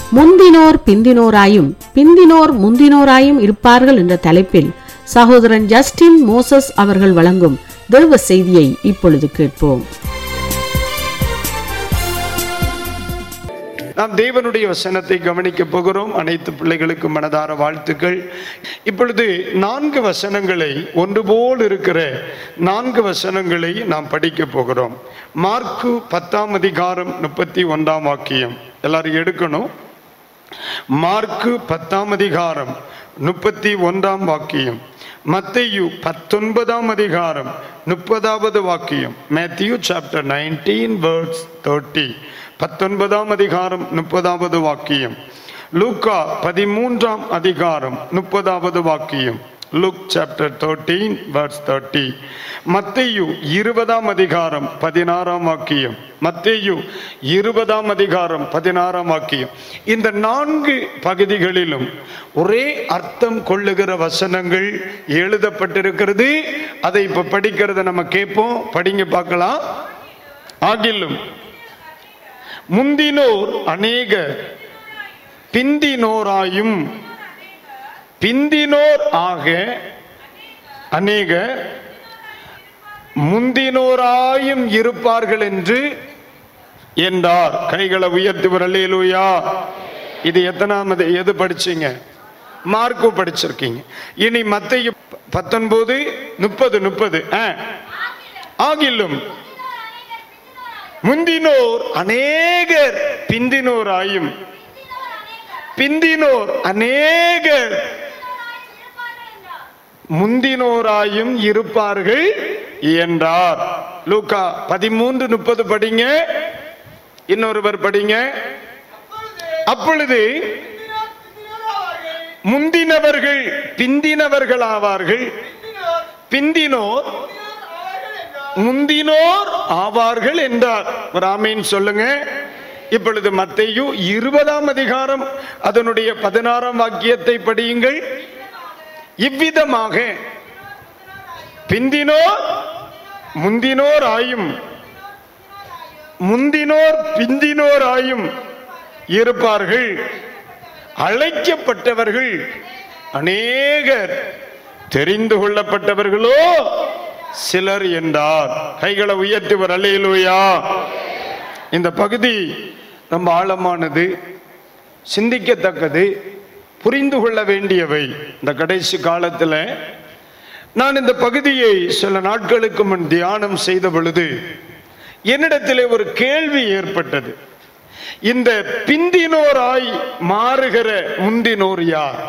முந்தினோர் பிந்தினோராயும் பிந்தினோர் முந்தினோராயும் இருப்பார்கள் என்ற தலைப்பில் சகோதரன் ஜஸ்டின் மோசஸ் அவர்கள் வழங்கும் தேவ செய்தியை இப்பொழுது கேட்போம் நாம் தேவனுடைய வசனத்தை கவனிக்க போகிறோம் அனைத்து பிள்ளைகளுக்கும் மனதார வாழ்த்துக்கள் இப்பொழுது நான்கு வசனங்களை ஒன்று போல் இருக்கிற நான்கு வசனங்களை நாம் படிக்க போகிறோம் மார்க்கு பத்தாம் அதிகாரம் முப்பத்தி ஒன்றாம் வாக்கியம் எல்லாரும் எடுக்கணும் மார்க்கு பத்தாம் அதிகாரம் முப்பத்தி ஒன்றாம் வாக்கியம் மத்தையு பத்தொன்பதாம் அதிகாரம் முப்பதாவது வாக்கியம் Matthew chapter nineteen words thirty பத்தொன்பதாம் அதிகாரம் முப்பதாவது வாக்கியம் லூக்கா பதிமூன்றாம் அதிகாரம் முப்பதாவது வாக்கியம் Luke chapter thirteen words thirty மத்தையு இருபதாம் அதிகாரம் பதினாறாம் வாக்கியம் மத்தேயு இருபதாம் அதிகாரம் பதினாறாம் வாக்கியம் இந்த நான்கு பகுதிகளிலும் ஒரே அர்த்தம் கொள்ளுகிற வசனங்கள் எழுதப்பட்டிருக்கிறது அதை இப்ப படிக்கிறத நம்ம கேட்போம் படிங்க பார்க்கலாம் ஆகிலும் முந்தினோர் அநேக பிந்தினோராயும் பிந்தினோர் ஆக அநேக முந்தினோராயும் இருப்பார்கள் என்று என்றார் கைகளை உயர்த்தி வரலேலுயா இது எத்தனாமது எது படிச்சீங்க மார்க்கு படிச்சிருக்கீங்க இனி மத்தையும் பத்தொன்பது முப்பது முப்பது ஆகிலும் முந்தினோர் அநேகர் பிந்தினோராயும் பிந்தினோர் அநேகர் முந்தினோராயும் இருப்பார்கள் என்றார் லூக்கா பதிமூன்று முப்பது படிங்க இன்னொருவர் படிங்க அப்பொழுது முந்தினவர்கள் பிந்தினவர்கள் ஆவார்கள் பிந்தினோர் முந்தினோர் ஆவார்கள் என்றார் ஒரு ஆமீன் சொல்லுங்க இப்பொழுது மத்தையு இருபதாம் அதிகாரம் அதனுடைய பதினாறாம் வாக்கியத்தை படியுங்கள் இவ்விதமாக பிந்தினோர் முந்தினோர் ஆயும் முந்தினோர் பிந்தினோர் ஆயும் இருப்பார்கள் அழைக்கப்பட்டவர்கள் அநேகர் தெரிந்து கொள்ளப்பட்டவர்களோ சிலர் என்றார் கைகளை உயர்த்திவர் அலையிலோயா இந்த பகுதி ரொம்ப ஆழமானது சிந்திக்கத்தக்கது புரிந்து கொள்ள வேண்டியவை இந்த கடைசி காலத்தில் நான் இந்த பகுதியை சில நாட்களுக்கு முன் தியானம் செய்த பொழுது என்னிடத்திலே ஒரு கேள்வி ஏற்பட்டது இந்த பிந்தினோராய் மாறுகிற முந்தினோர் யார்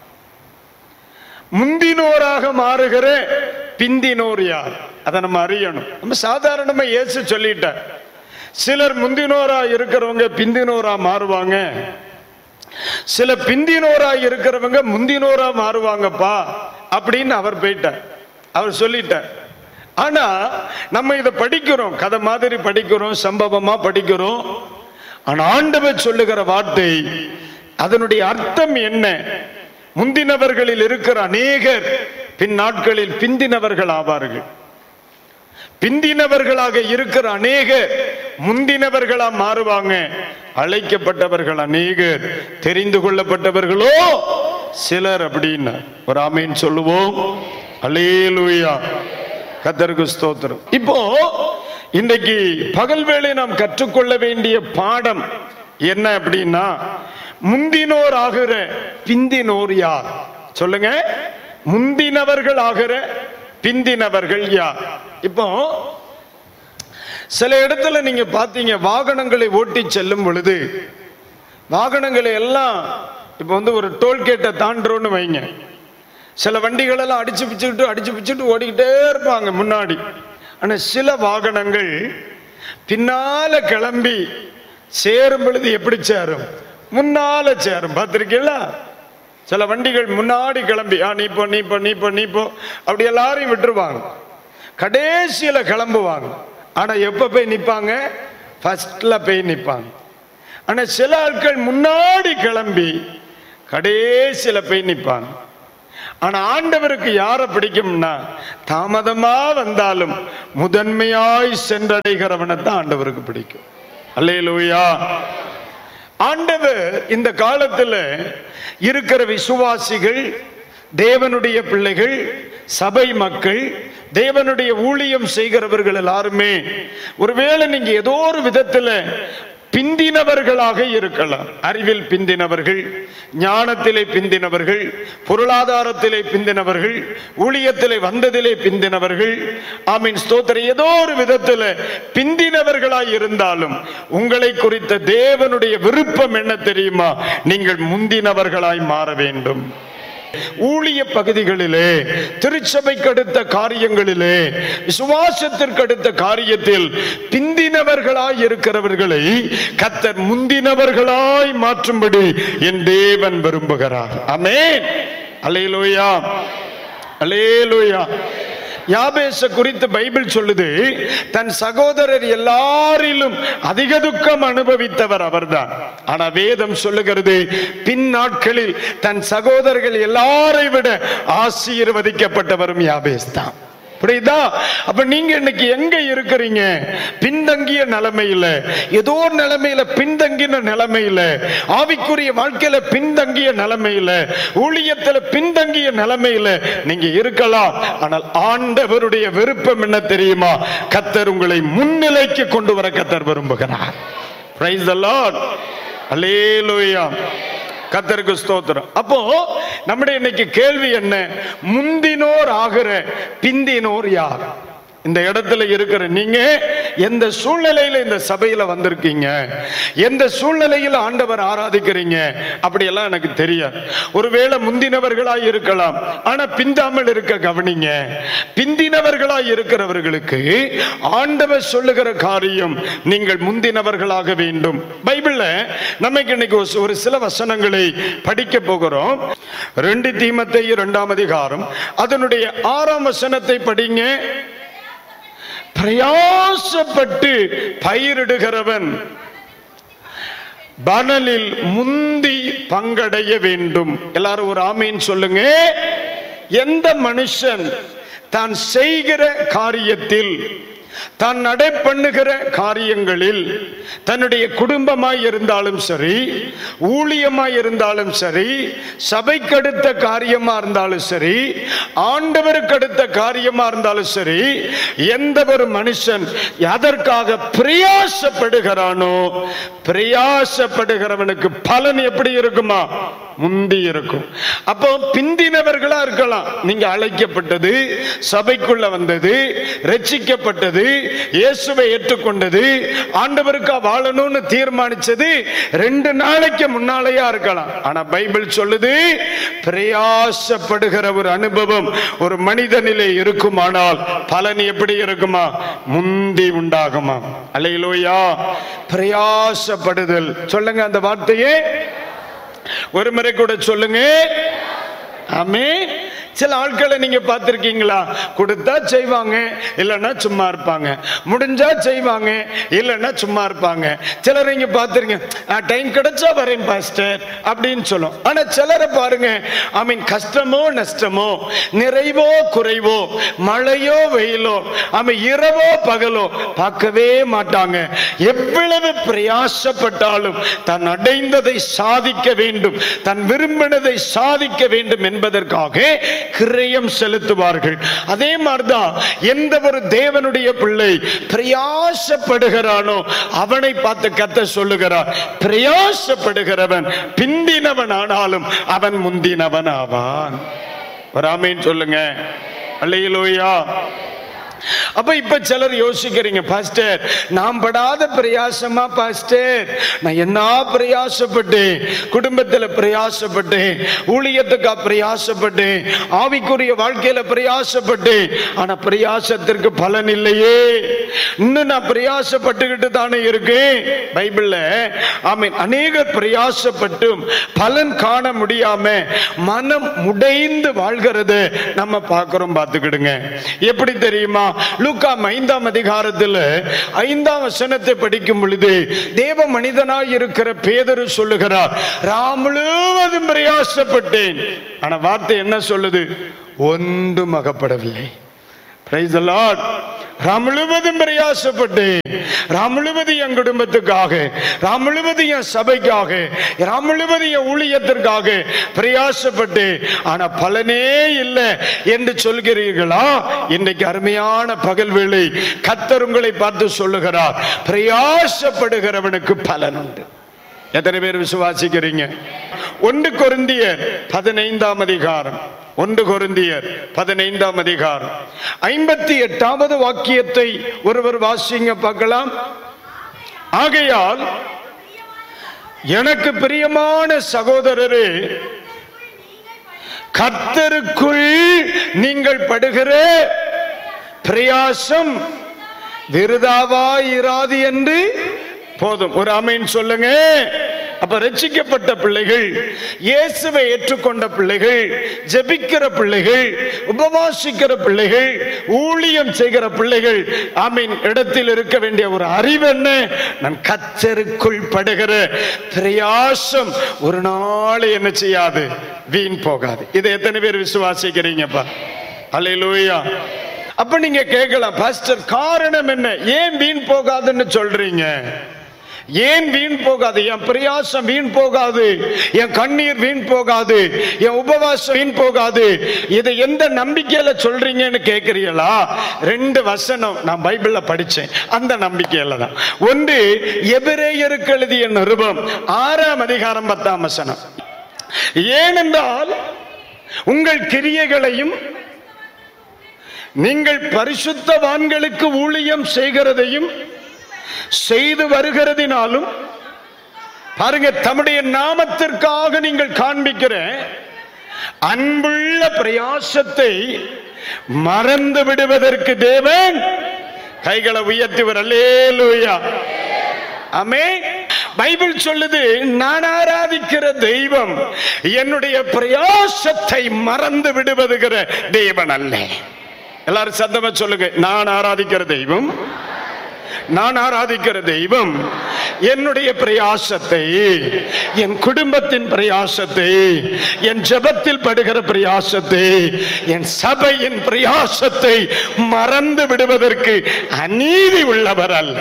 முந்தினோராக மாறுகிற பிந்தினோர் யார் அதை நம்ம அறியணும் நம்ம சாதாரணமா இயேசு சொல்லிட்டார் சிலர் முந்தினோரா இருக்கிறவங்க பிந்தினோரா மாறுவாங்க சில பிந்தினோரா இருக்கிறவங்க முந்தினோரா மாறுவாங்கப்பா அப்படின்னு அவர் போயிட்டார் அவர் சொல்லிட்டார் ஆனா நம்ம இதை படிக்கிறோம் கதை மாதிரி படிக்கிறோம் சம்பவமா படிக்கிறோம் ஆனா ஆண்டவர் சொல்லுகிற வார்த்தை அதனுடைய அர்த்தம் என்ன முந்தினவர்களில் இருக்கிற அநேகர் பின் நாட்களில் பிந்தினவர்கள் ஆவார்கள் பிந்தினவர்களாக இருக்கிற அநேகர் முந்தினவர்களா மாறுவாங்க அழைக்கப்பட்டவர்கள் அநேகர் தெரிந்து கொள்ளப்பட்டவர்களோ சிலர் அப்படின்னு ஒரு ஆமீன் சொல்லுவோம் அலேலுயா கத்தருக்கு ஸ்தோத்திரம் இப்போ இன்றைக்கு பகல் வேளை நாம் கற்றுக்கொள்ள வேண்டிய பாடம் என்ன அப்படின்னா முந்தினோர் ஆகிற பிந்தினோர் யார் சொல்லுங்க முந்தினவர்கள் ஆகிற பிந்தினவர்கள் யார் இப்போ சில இடத்துல நீங்க பாத்தீங்க வாகனங்களை ஓட்டி செல்லும் பொழுது வாகனங்களை எல்லாம் இப்போ வந்து ஒரு டோல்கேட்டை தாண்டுறோன்னு வைங்க சில வண்டிகள் எல்லாம் அடிச்சு பிச்சுக்கிட்டு அடிச்சு பிச்சுட்டு ஓடிக்கிட்டே இருப்பாங்க முன்னாடி ஆனா சில வாகனங்கள் பின்னால கிளம்பி சேரும் பொழுது எப்படி சேரும் முன்னால சேரும் பார்த்திருக்கீங்களா சில வண்டிகள் முன்னாடி கிளம்பி ஆ நீ போ நீ போ நீ போ நீ போ அப்படி எல்லாரையும் விட்டுருவாங்க கடைசியில கிளம்புவாங்க ஆனா எப்ப போய் நிப்பாங்க ஃபர்ஸ்ட்ல போய் நிப்பாங்க ஆனா சில ஆட்கள் முன்னாடி கிளம்பி கடைசியில போய் நிப்பாங்க ஆனா ஆண்டவருக்கு யாரை பிடிக்கும்னா தாமதமா வந்தாலும் முதன்மையாய் சென்றடைகிறவனை தான் ஆண்டவருக்கு பிடிக்கும் அல்லேலூயா ஆண்டவர் இந்த காலத்துல இருக்கிற விசுவாசிகள் தேவனுடைய பிள்ளைகள் சபை மக்கள் தேவனுடைய ஊழியம் செய்கிறவர்கள் எல்லாருமே ஒருவேளை நீங்க ஏதோ ஒரு விதத்துல பிந்தினவர்களாக இருக்கலாம் அறிவில் பிந்தினவர்கள் ஞானத்திலே பிந்தினவர்கள் பொருளாதாரத்திலே பிந்தினவர்கள் ஊழியத்திலே வந்ததிலே பிந்தினவர்கள் ஆமீன் ஸ்தோத்திரம் ஏதோ ஒரு விதத்தில் பிந்தினவர்களாய் இருந்தாலும் உங்களை குறித்த தேவனுடைய விருப்பம் என்ன தெரியுமா நீங்கள் முந்தினவர்களாய் மாற வேண்டும் ஊழிய பகுதிகளிலே திருச்சபைக்கு அடுத்த காரியங்களிலே விசுவாசத்திற்கு அடுத்த காரியத்தில் பிந்தினவர்களாய் இருக்கிறவர்களை கத்தர் முந்தினவர்களாய் மாற்றும்படி என் தேவன் விரும்புகிறார் அமேன் அலையிலோயா அலேலுயா யாபேச குறித்து பைபிள் சொல்லுது தன் சகோதரர் எல்லாரிலும் அதிக துக்கம் அனுபவித்தவர் அவர்தான் ஆனா வேதம் சொல்லுகிறது பின் நாட்களில் தன் சகோதரர்கள் எல்லாரை விட ஆசீர்வதிக்கப்பட்டவரும் யாபேஸ் தான் புரியுதா அப்ப நீங்க இன்னைக்கு எங்க இருக்கிறீங்க பின்தங்கிய நிலைமையில ஏதோ ஒரு நிலைமையில பின்தங்கின நிலைமையில ஆவிக்குரிய வாழ்க்கையில பின்தங்கிய நிலைமையில ஊழியத்துல பின்தங்கிய நிலைமையில நீங்க இருக்கலாம் ஆனால் ஆண்டவருடைய விருப்பம் என்ன தெரியுமா கத்தர் உங்களை முன்னிலைக்கு கொண்டு வர கத்தர் விரும்புகிறார் Praise the Lord. Hallelujah. கத்தருக்கு ஸ்தோத்திரம் அப்போ நம்முடைய இன்னைக்கு கேள்வி என்ன முந்தினோர் ஆகிற பிந்தினோர் யார் இந்த இடத்துல இருக்கிற நீங்க எந்த சூழ்நிலையில இந்த சபையில வந்திருக்கீங்க எந்த சூழ்நிலையில் ஆண்டவர் ஆராதிக்கிறீங்க அப்படியெல்லாம் எனக்கு தெரியாது ஒருவேளை முந்தினவர்களாய் இருக்கலாம் ஆனா பிந்தாமல் இருக்க கவனிங்க பிந்தினவர்களாய் இருக்கிறவர்களுக்கு ஆண்டவர் சொல்லுகிற காரியம் நீங்கள் முந்தினவர்களாக வேண்டும் பைபிள்ல நமக்கு இன்னைக்கு ஒரு- ஒரு சில வசனங்களை படிக்க போகிறோம் ரெண்டு தீமத்தை இரண்டாம் அதிகாரம் அதனுடைய ஆறாம் வசனத்தை படிங்க பிரயாசப்பட்டு பயிரிடுகிறவன் பனலில் முந்தி பங்கடைய வேண்டும் எல்லாரும் ஒரு ஆமீன் சொல்லுங்க எந்த மனுஷன் தான் செய்கிற காரியத்தில் தான் நடைபண்ணுகிற காரியங்களில் தன்னுடைய குடும்பமாய் இருந்தாலும் சரி ஊழியமாய் இருந்தாலும் சரி சபைக்கு அடுத்த காரியமா இருந்தாலும் சரி ஆண்டவருக்கு அடுத்த காரியமா இருந்தாலும் சரி எந்த ஒரு மனுஷன் எதற்காக பிரயாசப்படுகிறானோ பிரயாசப்படுகிறவனுக்கு பலன் எப்படி இருக்குமா முந்தி இருக்கும் அப்போ பிந்தினவர்களா இருக்கலாம் நீங்க அழைக்கப்பட்டது சபைக்குள்ள வந்தது ரட்சிக்கப்பட்டது இயேசுவை ஏற்றுக்கொண்டது ஆண்டவருக்கா வாழணும்னு தீர்மானிச்சது ரெண்டு நாளைக்கு முன்னாலேயா இருக்கலாம் ஆனா பைபிள் சொல்லுது பிரயாசப்படுகிற ஒரு அனுபவம் ஒரு மனிதனிலே இருக்குமானால் பலன் எப்படி இருக்குமா முந்தி உண்டாகுமா அலையிலோயா பிரயாசப்படுதல் சொல்லுங்க அந்த வார்த்தையே ஒரு முறை கூட சொல்லுங்க ஆமே சில ஆட்களை நீங்க பார்த்திருக்கீங்களா கொடுத்தா செய்வாங்க இல்லைன்னா சும்மா இருப்பாங்க முடிஞ்சா செய்வாங்க இல்லைன்னா சும்மா இருப்பாங்க சிலர் நீங்க பார்த்திருக்கீங்க டைம் கிடைச்சா வரேன் பாஸ்டர் அப்படின்னு சொல்லும் ஆனா சிலரை பாருங்க ஐ மீன் கஷ்டமோ நஷ்டமோ நிறைவோ குறைவோ மழையோ வெயிலோ ஆமா இரவோ பகலோ பார்க்கவே மாட்டாங்க எவ்வளவு பிரயாசப்பட்டாலும் தான் அடைந்ததை சாதிக்க வேண்டும் தன் விரும்பினதை சாதிக்க வேண்டும் என்பதற்காக கிரயம் செலுத்துவார்கள் அதே மாதிரிதான் எந்த ஒரு தேவனுடைய பிள்ளை பிரயாசப்படுகிறானோ அவனை பார்த்து கத்த சொல்லுகிறார் பிரயாசப்படுகிறவன் பிந்தினவன் ஆனாலும் அவன் முந்தினவன் ஆவான் வராமேன்னு சொல்லுங்க அல்லையிலோயா அப்ப இப்ப சிலர் யோசிக்கிறீங்க பாஸ்டர் நான் படாத பிரயாசமா பாஸ்டர் நான் என்ன பிரயாசப்பட்டேன் குடும்பத்துல பிரயாசப்பட்டேன் ஊழியத்துக்கா பிரயாசப்பட்டேன் ஆவிக்குரிய வாழ்க்கையில பிரயாசப்பட்டேன் ஆனா பிரயாசத்திற்கு பலன் இல்லையே இன்னும் நான் பிரயாசப்பட்டுக்கிட்டு தானே இருக்கேன் பைபிள்ல ஆமீன் அநேகர் பிரயாசப்பட்டும் பலன் காண முடியாம மனம் முடைந்து வாழ்கிறது நம்ம பார்க்கிறோம் பார்த்துக்கிடுங்க எப்படி தெரியுமா லூக்கா ஐந்தாம் அதிகாரத்தில் ஐந்தாம் வசனத்தை படிக்கும் பொழுது தேவ மனிதனாய் இருக்கிற பேதரு சொல்லுகிறார் ராம் முழுவதும் பிரயாசப்பட்டேன் ஆனா வார்த்தை என்ன சொல்லுது ஒன்றும் அகப்படவில்லை Praise the Lord. ராம் முழுவதும் பிரயாசப்பட்டு ராம் முழுவதும் என் குடும்பத்துக்காக ராம் முழுவதும் என் சபைக்காக ராம் முழுவதும் என் ஊழியத்திற்காக பிரயாசப்பட்டு ஆனா பலனே இல்லை என்று சொல்கிறீர்களா இன்னைக்கு அருமையான பகல் வேளை கத்தர் உங்களை பார்த்து சொல்லுகிறார் பிரயாசப்படுகிறவனுக்கு பலன் உண்டு எத்தனை பேர் விசுவாசிக்கிறீங்க ஒன்று கொருந்தியர் பதினைந்தாம் அதிகாரம் ஒன்று கொருந்தியர் பதினைந்தாம் அதிகாரம் ஐம்பத்தி எட்டாவது வாக்கியத்தை ஒருவர் வாசிங்க பார்க்கலாம் ஆகையால் எனக்கு பிரியமான சகோதரரே கர்த்தருக்குள் நீங்கள் படுகிற பிரயாசம் விருதாவாயிராது என்று போதும் ஒரு அமீன் சொல்லுங்க அப்ப ரட்சிக்கப்பட்ட பிள்ளைகள் இயேசுவை ஏற்றுக்கொண்ட பிள்ளைகள் ஜெபிக்கிற பிள்ளைகள் உபவாசிக்கிற பிள்ளைகள் ஊழியம் செய்கிற பிள்ளைகள் ஆமீன் இடத்தில் இருக்க வேண்டிய ஒரு அறிவு என்ன நான் கத்தருக்குள் படுகிற பிரயாசம் ஒரு நாள் என்ன செய்யாது வீண் போகாது இதை எத்தனை பேர் விசுவாசிக்கிறீங்கப்பா அல்லேலூயா அப்ப நீங்க கேட்கலாம் பாஸ்டர் காரணம் என்ன ஏன் வீண் போகாதுன்னு சொல்றீங்க ஏன் வீண் போகாது என் பிரயாசம் வீண் போகாது என் கண்ணீர் வீண் போகாது என் உபவாசம் வீண் போகாது இதை எந்த நம்பிக்கையில சொல்றீங்கன்னு கேட்கிறீங்களா ரெண்டு வசனம் நான் பைபிள்ல படிச்சேன் அந்த நம்பிக்கையில தான் ஒன்று எபிரேயருக்கு எழுதிய நிருபம் ஆறாம் அதிகாரம் பத்தாம் வசனம் ஏனென்றால் உங்கள் கிரியைகளையும் நீங்கள் பரிசுத்தவான்களுக்கு ஊழியம் செய்கிறதையும் செய்து வருகிறதினாலும் பாருங்க தம்முடைய நாமத்திற்காக நீங்கள் காண்பிக்கிற அன்புள்ள பிரயாசத்தை மறந்து விடுவதற்கு தேவன் கைகளை உயர்த்திவர் அல்லேலூயா ஆமே பைபிள் சொல்லுது நான் ஆராதிக்கிற தெய்வம் என்னுடைய பிரயாசத்தை மறந்து விடுவதுகிற தேவன் அல்ல எல்லாரும் சத்தமா சொல்லுங்க நான் ஆராதிக்கிற தெய்வம் நான் ஆராதிக்கிற தெய்வம் என்னுடைய பிரயாசத்தை என் குடும்பத்தின் பிரயாசத்தை என் ஜெபத்தில் படுகிற பிரயாசத்தை என் சபையின் பிரயாசத்தை மறந்து விடுவதற்கு அநீதி உள்ளவர் அல்ல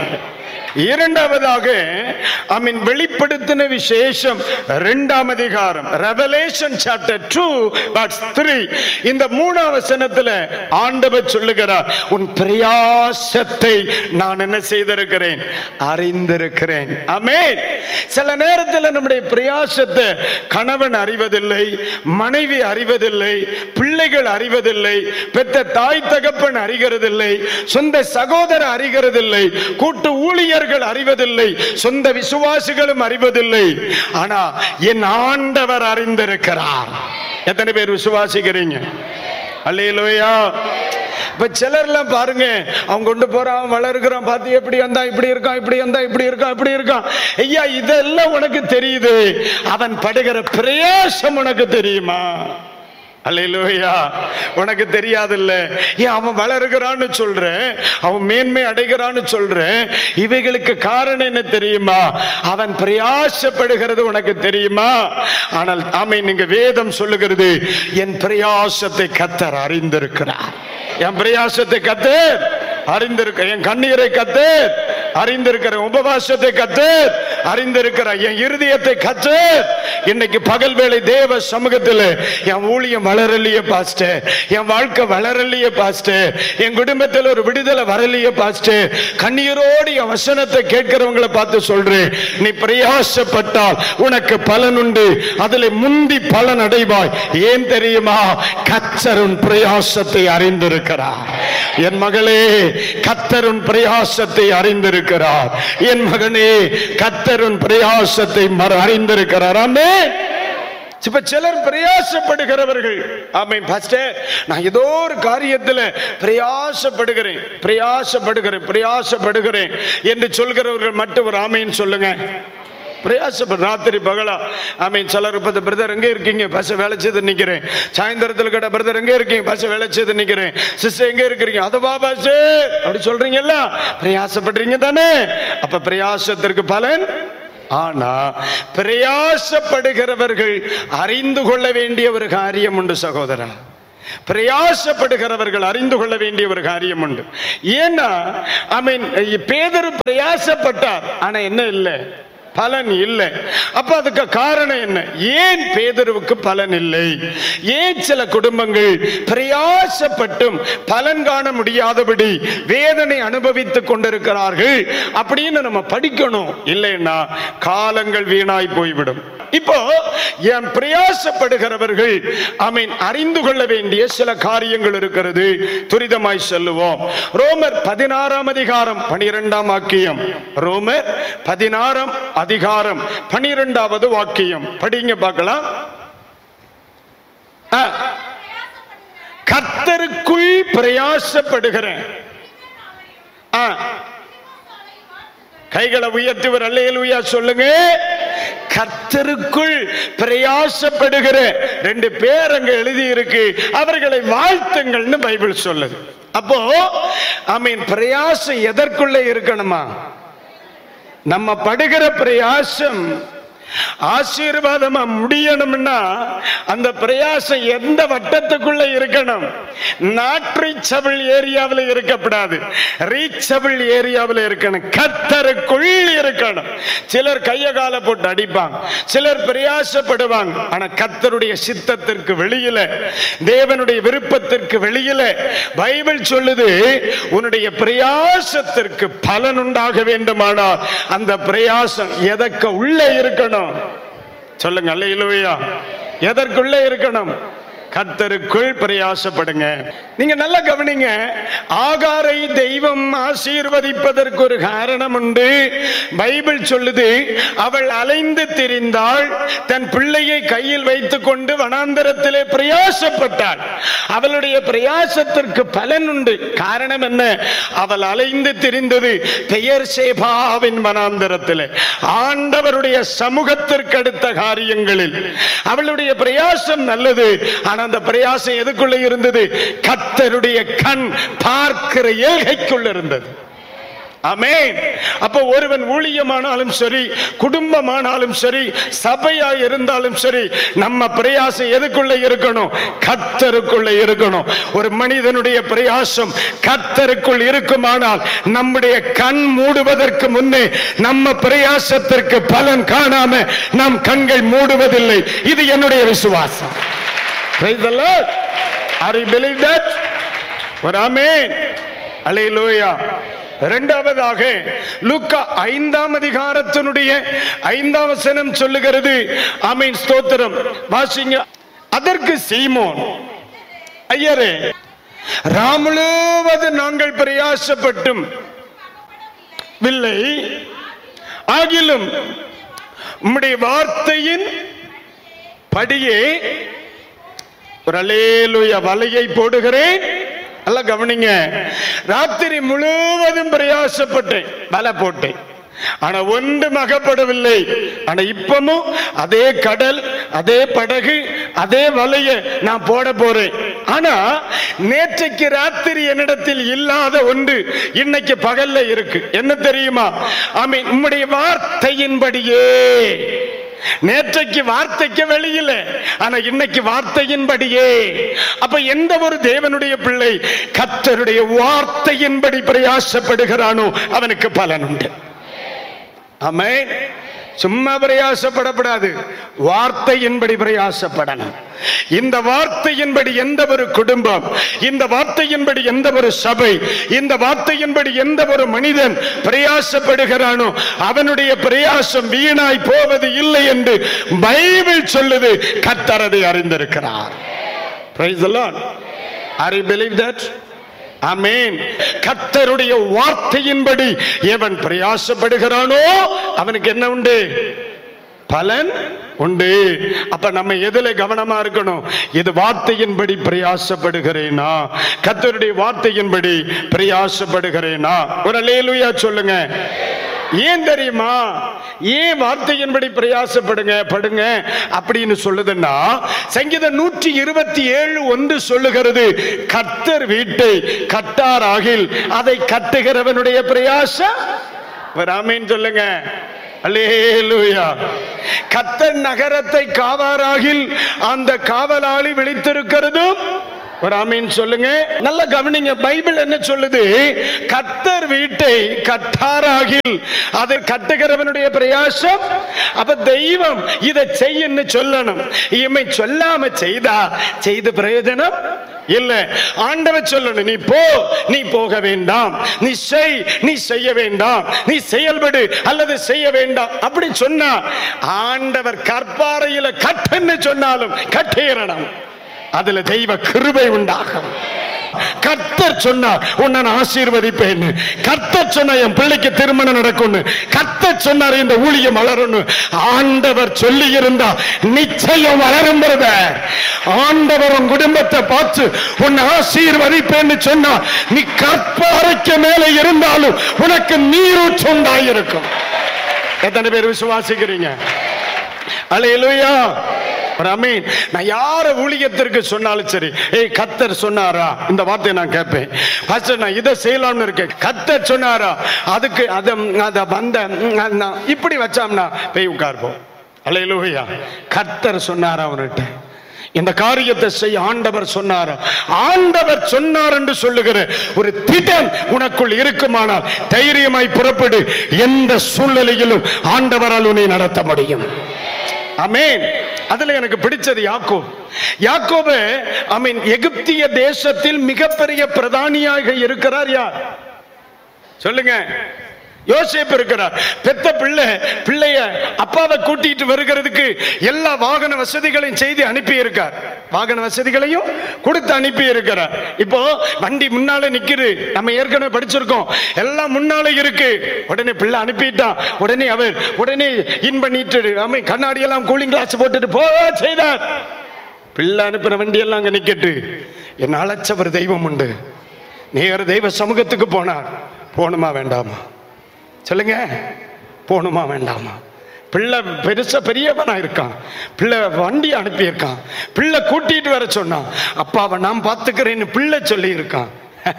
இரண்டாவதாக அமீன் வெளிப்படுத்தின விசேஷம் இரண்டாம் அதிகாரம் ரெவலேஷன் சாப்டர் டூ பட்ஸ் த்ரீ இந்த மூணாம் வசனத்துல ஆண்டவர் சொல்லுகிறார் உன் பிரயாசத்தை நான் என்ன செய்திருக்கிறேன் அறிந்திருக்கிறேன் ஆமென் சில நேரத்தில் நம்முடைய பிரயாசத்தை கணவன் அறிவதில்லை மனைவி அறிவதில்லை பிள்ளைகள் அறிவதில்லை பெற்ற தாய் தகப்பன் அறிகிறதில்லை சொந்த சகோதரர் அறிகிறதில்லை கூட்டு ஊழியர்கள் அறிவதில்லை சொந்த விசுவாசிகளும் அறிவதில்லை ஆனா என் ஆண்டவர் அறிந்திருக்கிறார் எத்தனை பேர் விசுவாசிக்கிறீங்க அல்லையிலோயா இப்ப சிலர்லாம் பாருங்க அவன் கொண்டு போறான் வளர்க்கிறான் பார்த்து எப்படி வந்தா இப்படி இருக்கான் இப்படி வந்தா இப்படி இருக்கான் இப்படி இருக்கான் ஐயா இதெல்லாம் உனக்கு தெரியுது அவன் படுகிற பிரயாசம் உனக்கு தெரியுமா அல்லையிலோயா உனக்கு தெரியாதுல்ல ஏன் அவன் வளருகிறான்னு சொல்றேன் அவன் மேன்மை அடைகிறான்னு சொல்றேன் இவைகளுக்கு காரணம் என்ன தெரியுமா அவன் பிரயாசப்படுகிறது உனக்கு தெரியுமா ஆனால் ஆமை நீங்க வேதம் சொல்லுகிறது என் பிரயாசத்தை கத்தர் அறிந்திருக்கிறார் என் பிரயாசத்தை கத்தர் அறிந்திருக்க என் கண்ணீரை கத்தர் அறிந்திருக்கிற உபவாசத்தை கத்தர் அறிந்திருக்கிற என் இருதயத்தை கத்தர் இன்னைக்கு பகல் வேளை தேவ சமூகத்தில் என் ஊழியம் வளரலையே பாஸ்டர் என் வாழ்க்கை வளரலையே பாஸ்டர் என் குடும்பத்தில் ஒரு விடுதலை வரலையே பாஸ்டர் கண்ணீரோடு என் வசனத்தை கேட்கிறவங்களை பார்த்து சொல்றேன் நீ பிரயாசப்பட்டால் உனக்கு பலன் உண்டு அதில் முந்தி பலன் அடைவாய் ஏன் தெரியுமா கத்தருன் பிரயாசத்தை அறிந்திருக்கிறார் என் மகளே கத்தருன் பிரயாசத்தை அறிந்திருக்கிறார் என் மகனே கத்தருன் பிரயாசத்தை மற- அறிந்திருக்கிறார் ஆமே இப்ப சிலர் பிரயாசப்படுகிறவர்கள் ஆமென் பாஸ்டர் நான் ஏதோ ஒரு காரியத்துல பிரயாசப்படுகிறேன் பிரயாசப்படுகிறேன் பிரயாசப்படுகிறேன் என்று சொல்கிறவர்கள் மட்டும் ஒரு ஆமைன்னு சொல்லுங்க பிரயாசப்படு ராத்திரி பகலா ஆமீன் சிலர் பத்து பிரதர் எங்க இருக்கீங்க பஸ் வேலை செய்து நிக்கிறேன் சாயந்தரத்தில் கடை பிரதர் எங்க இருக்கீங்க பஸ் வேலை செய்து நிக்கிறேன் சிஸ்டர் எங்க இருக்கிறீங்க அதுவா பஸ் அப்படி சொல்றீங்கல்ல பிரயாசப்படுறீங்க தானே அப்ப பிரயாசத்திற்கு பலன் ஆனா பிரயாசப்படுகிறவர்கள் அறிந்து கொள்ள வேண்டிய ஒரு காரியம் உண்டு சகோதரா பிரயாசப்படுகிறவர்கள் அறிந்து கொள்ள வேண்டிய ஒரு காரியம் உண்டு ஏன்னா ஐ மீன் பேதரு பிரயாசப்பட்டார் ஆனா என்ன இல்லை பலன் இல்லை அப்ப அதுக்கு காரணம் என்ன ஏன் பேதருவுக்கு பலன் இல்லை ஏன் சில குடும்பங்கள் பிரயாசப்பட்டும் பலன் காண முடியாதபடி வேதனை அனுபவித்துக் கொண்டிருக்கிறார்கள் அப்படின்னு நம்ம படிக்கணும் இல்லைன்னா காலங்கள் வீணாய் போய்விடும் இப்போ என் பிரயாசப்படுகிறவர்கள் ஐ மீன் அறிந்து கொள்ள வேண்டிய சில காரியங்கள் இருக்கிறது துரிதமாய் சொல்லுவோம் ரோமர் பதினாறாம் அதிகாரம் பனிரெண்டாம் வாக்கியம் ரோமர் பதினாறாம் அதிகாரம் பனிரெண்டாவது வாக்கியம் படிங்க பார்க்கலாம் ஆ. கர்த்தருக்குள் பிரயாசப்படுகிறேன் ஆ. கைகளை உயர்த்துவர் அல்லேலூயா சொல்லுங்க கர்த்தருக்குள் பிரயாசப்படுகிற ரெண்டு பேர் அங்க எழுதி இருக்கு அவர்களை வாழ்த்துங்கள்னு பைபிள் சொல்லுது அப்போ ஐ மீன் பிரயாசம் எதற்குள்ள இருக்கணுமா நம்ம படுகிற பிரயாசம் ஆசீர்வாதமா முடியணும்னா அந்த பிரயாசம் எந்த வட்டத்துக்குள்ள இருக்கணும் நாட் ரீச்சபிள் ஏரியாவில் இருக்கப்படாது ரீச்சபிள் ஏரியாவில் இருக்கணும் கத்தருக்குள் இருக்கணும் சிலர் கைய கால போட்டு அடிப்பாங்க சிலர் பிரயாசப்படுவாங்க ஆனா கத்தருடைய சித்தத்திற்கு வெளியில தேவனுடைய விருப்பத்திற்கு வெளியில பைபிள் சொல்லுது உன்னுடைய பிரயாசத்திற்கு பலன் உண்டாக வேண்டுமானால் அந்த பிரயாசம் எதற்கு உள்ளே இருக்கணும் சொல்லுங்க அல்லையா எதற்குள்ளே இருக்கணும் கர்த்தருக்குள் பிரயாசப்படுங்க நீங்க நல்லா கவனிங்க ஆகாரை தெய்வம் ஆசீர்வதிப்பதற்கு ஒரு காரணம் உண்டு பைபிள் சொல்லுது அவள் அலைந்து திரிந்தாள் தன் பிள்ளையை கையில் வைத்துக் கொண்டு வனாந்தரத்திலே பிரயாசப்பட்டாள் அவளுடைய பிரயாசத்திற்கு பலன் உண்டு காரணம் என்ன அவள் அலைந்து திரிந்தது பெயர் சேபாவின் வனாந்தரத்திலே ஆண்டவருடைய சமூகத்திற்கு அடுத்த காரியங்களில் அவளுடைய பிரயாசம் நல்லது ஆனா அந்த பிரயாசம் எதுக்குள்ள இருந்தது கத்தருடைய கண் பார்க்கிற ஏகைக்குள்ள இருந்தது ஆமென் அப்ப ஒருவன் ஊழியமானாலும் சரி குடும்பமானாலும் சரி சபையா இருந்தாலும் சரி நம்ம பிரயாசம் எதுக்குள்ள இருக்கணும் கத்தருக்குள்ள இருக்கணும் ஒரு மனிதனுடைய பிரயாசம் கத்தருக்குள் இருக்குமானால் நம்முடைய கண் மூடுவதற்கு முன்னே நம்ம பிரயாசத்திற்கு பலன் காணாம நம் கண்கள் மூடுவதில்லை இது என்னுடைய விசுவாசம் Praise the Lord. Are you believe that? ஒரு ஆமென் அல்லேலூயா இரண்டாவதாக லூக்கா ஐந்தாம் அதிகாரத்தினுடைய ஐந்தாம் வசனம் சொல்லுகிறது ஆமீன் ஸ்தோத்திரம் வாசிங்க அதற்கு சீமோன் ஐயரே ராமுழுவது நாங்கள் பிரயாசப்பட்டும் வில்லை ஆகிலும் உம்முடைய வார்த்தையின் படியே ஒரு அலேலுய வலையை போடுகிறேன் நல்லா கவனிங்க ராத்திரி முழுவதும் பிரயாசப்பட்டேன் வலை போட்டேன் ஆனா ஒன்றும் அகப்படவில்லை ஆனா இப்பமும் அதே கடல் அதே படகு அதே வலைய நான் போட போறேன் ஆனா நேற்றைக்கு ராத்திரி என்னிடத்தில் இல்லாத ஒன்று இன்னைக்கு பகல்ல இருக்கு என்ன தெரியுமா ஆமீன் உம்முடைய வார்த்தையின்படியே நேற்றைக்கு வார்த்தைக்கு வெளியில ஆனா இன்னைக்கு வார்த்தையின்படியே அப்ப எந்த ஒரு தேவனுடைய பிள்ளை கத்தருடைய வார்த்தையின்படி பிரயாசப்படுகிறானோ அவனுக்கு பலன் உண்டு ஆமென் சும்மா பிரயாசப்படப்படாது வார்த்தையின்படி பிரயாசப்படணும் இந்த வார்த்தையின்படி எந்த ஒரு குடும்பம் இந்த வார்த்தையின்படி எந்த ஒரு சபை இந்த வார்த்தையின்படி எந்த ஒரு மனிதன் பிரயாசப்படுகிறானோ அவனுடைய பிரயாசம் வீணாய் போவது இல்லை என்று பைபிள் சொல்லுது கத்தரதை அறிந்திருக்கிறார் Praise the Lord. Are you believe that? அமேன் கத்தருடைய வார்த்தையின்படி எவன் பிரயாசப்படுகிறானோ அவனுக்கு என்ன உண்டு பலன் உண்டு அப்ப நம்ம எதுல கவனமா இருக்கணும் இது வார்த்தையின்படி பிரயாசப்படுகிறேனா கத்தருடைய வார்த்தையின்படி பிரயாசப்படுகிறேனா ஒரு லேலுயா சொல்லுங்க ஏன் தெரியுமா ஏன் வார்த்தையின்படி பிரயாசப்படுங்க படுங்க அப்படின்னு சொல்லுதுன்னா சங்கீதம் நூற்றி இருபத்தி ஏழு ஒன்று சொல்லுகிறது கர்த்தர் வீட்டை கட்டாராகில் அதை கட்டுகிறவனுடைய பிரயாசம் ஒரு ஆமீன் சொல்லுங்க அல்லேலூயா கத்தர் நகரத்தை காவாராகில் அந்த காவலாளி விழித்திருக்கிறதும் ஒரு ஆமீன் சொல்லுங்க நல்ல கவனிங்க பைபிள் என்ன சொல்லுது கத்தர் வீட்டை கட்டாராகில் அது கட்டுகிறவனுடைய பிரயாசம் அப்ப தெய்வம் இதை செய்யன்னு சொல்லணும் இமை சொல்லாம செய்தா செய்த பிரயோஜனம் இல்ல ஆண்டவர் சொல்லணும் நீ போ நீ போக வேண்டாம் நீ செய் நீ செய்ய வேண்டாம் நீ செயல்படு அல்லது செய்ய வேண்டாம் அப்படி சொன்னா ஆண்டவர் கற்பாறையில கட்டுன்னு சொன்னாலும் கட்டேறணும் அதுல தெய்வ கிருபை உண்டாகும் கர்த்தர் சொன்னா உன்னை நான் ஆசீர்வதிப்பேன் கர்த்தர் சொன்னா என் பிள்ளைக்கு திருமணம் நடக்கும்னு கர்த்தர் சொன்னார் இந்த ஊழியம் வளரும்னு ஆண்டவர் சொல்லி இருந்தா நிச்சயம் வளரும் brother. ஆண்டவர் உன் குடும்பத்தை பார்த்து உன்னை ஆசீர்வதிப்பேன்னு சொன்னா நீ கற்பாறைக்கு மேலே இருந்தாலும் உனக்கு நீரூற்று உண்டாயிருக்கும் எத்தனை பேர் விசுவாசிக்கிறீங்க அலையலுயா அமீன் நான் யார ஊழியத்திற்கு சொன்னாலும் சரி ஏய் கத்தர் சொன்னாரா இந்த வார்த்தையை நான் கேட்பேன் பாஸ்டர் நான் இதை செய்யலாம்னு இருக்கேன் கத்தர் சொன்னாரா அதுக்கு அதை அதை வந்த ம், நான் இப்படி வச்சாம்னா போய் உட்கார்ப்போம் அலையலுயா கத்தர் சொன்னாரா அவன்கிட்ட இந்த காரியத்தை செய்ய ஆண்டவர் சொன்னார் ஆண்டவர் சொன்னார் என்று சொல்லுகிற ஒரு திட்டம் உனக்குள் இருக்குமானால் தைரியமாய் புறப்படு எந்த சூழ்நிலையிலும் ஆண்டவரால் உன்னை நடத்த முடியும் அமேன் அதுல எனக்கு பிடிச்சது யாக்கோப் யாக்கோபு ஐ மீன் எகிப்திய தேசத்தில் மிகப்பெரிய பிரதானியாக இருக்கிறார் யார் சொல்லுங்க யோசேப்பு இருக்கிறார் பெத்த பிள்ளை பிள்ளைய அப்பாவை கூட்டிட்டு வருகிறதுக்கு எல்லா வாகன வசதிகளையும் செய்து அனுப்பி இருக்கார் வாகன வசதிகளையும் கொடுத்து அனுப்பி இருக்கிறார் இப்போ வண்டி முன்னால நிக்குது நம்ம ஏற்கனவே படிச்சிருக்கோம் எல்லாம் முன்னால இருக்கு உடனே பிள்ளை அனுப்பிட்டான் உடனே அவர் உடனே இன் பண்ணிட்டு அமை கண்ணாடி எல்லாம் கூலிங் கிளாஸ் போட்டுட்டு போ செய்தார் பிள்ளை அனுப்புற வண்டி எல்லாம் அங்க நிக்கட்டு என் அழைச்சவர் தெய்வம் உண்டு நேர தெய்வ சமூகத்துக்கு போனார் போகணுமா வேண்டாமா சொல்லுங்க போகணுமா வேண்டாமா பிள்ளை பெருசா பெரியவனா இருக்கான் பிள்ளை வண்டி அனுப்பியிருக்கான் பிள்ளை கூட்டிட்டு வர சொன்னான் அப்பாவை நான் பார்த்துக்கிறேன்னு பிள்ளை சொல்லி இருக்கான்